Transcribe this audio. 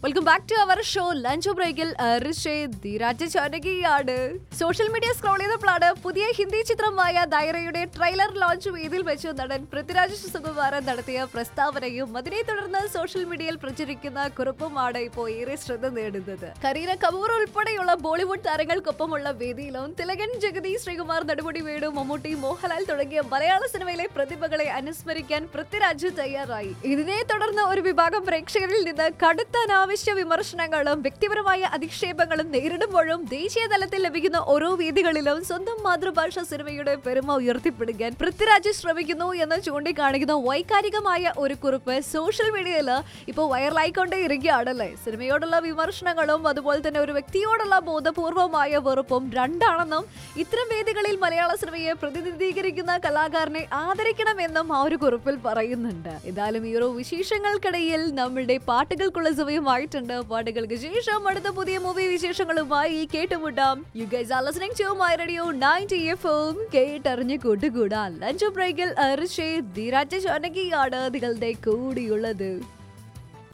welcome back to our show lunch ബ്രേക്കിൽ ധീരാജ ചാനകിയാണ് സോഷ്യൽ മീഡിയ സ്ക്രോൾ ചെയ്തപ്പോഴാണ് പുതിയ ഹിന്ദി ചിത്രമായ ദൈറയുടെ ട്രെയിലർ ലോഞ്ച് വേദിയിൽ വെച്ച് നടൻ പൃഥ്വിരാജ് സുകുമാരൻ നടത്തിയ പ്രസ്താവനയും അതിനെ തുടർന്ന് സോഷ്യൽ മീഡിയയിൽ പ്രചരിക്കുന്ന കുറിപ്പുമാണ് ഇപ്പോൾ ഏറെ ശ്രദ്ധ നേടുന്നത് കരീന കപൂർ ഉൾപ്പെടെയുള്ള ബോളിവുഡ് താരങ്ങൾക്കൊപ്പമുള്ള വേദിയിലും തിലകൻ ജഗതി ശ്രീകുമാർ നെടുമുടി വേണു മമ്മൂട്ടി മോഹൻലാൽ തുടങ്ങിയ മലയാള സിനിമയിലെ പ്രതിഭകളെ അനുസ്മരിക്കാൻ പൃഥ്വിരാജ് തയ്യാറായി ഇതിനെ തുടർന്ന് ഒരു വിഭാഗം പ്രേക്ഷകരിൽ നിന്ന് കടുത്ത അനാവശ്യ വിമർശനങ്ങളും വ്യക്തിപരമായ അധിക്ഷേപങ്ങളും നേരിടുമ്പോഴും ദേശീയ തലത്തിൽ ലഭിക്കുന്ന ഓരോ വേദികളിലും സ്വന്തം മാതൃഭാഷ സിനിമയുടെ പെരുമ ഉയർത്തിപ്പിടിക്കാൻ പൃഥ്വിരാജ് ശ്രമിക്കുന്നു എന്ന് ചൂണ്ടിക്കാണിക്കുന്ന വൈകാരികമായ ഒരു കുറിപ്പ് സോഷ്യൽ മീഡിയയിൽ ഇപ്പോൾ വൈറലായിക്കൊണ്ടേ ഇരിക്കുകയാണല്ലേ സിനിമയോടുള്ള വിമർശനങ്ങളും അതുപോലെ തന്നെ ഒരു വ്യക്തിയോടുള്ള ബോധപൂർവമായ വെറുപ്പും രണ്ടാണെന്നും ഇത്തരം വേദികളിൽ മലയാള സിനിമയെ പ്രതിനിധീകരിക്കുന്ന കലാകാരനെ ആദരിക്കണമെന്നും ആ ഒരു കുറിപ്പിൽ പറയുന്നുണ്ട് ഏതായാലും ഈ ഒരു വിശേഷങ്ങൾക്കിടയിൽ നമ്മളുടെ പാട്ടുകൾക്കുള്ള സമയമായിട്ടുണ്ട് പാട്ടുകൾക്ക് ശേഷം അടുത്ത പുതിയ മൂവി വിശേഷങ്ങളുമായി കേട്ടുമുട്ടാം you guys are listening to my radio 90 FM കേട്ടറിഞ്ഞ് കൂട്ടുകൂടാൻ ലഞ്ച് ബ്രേക്കിൽ അരിഷേ ധീരാജ ജാനകിയാണ് നിങ്ങളുടെ കൂടിയുള്ളത്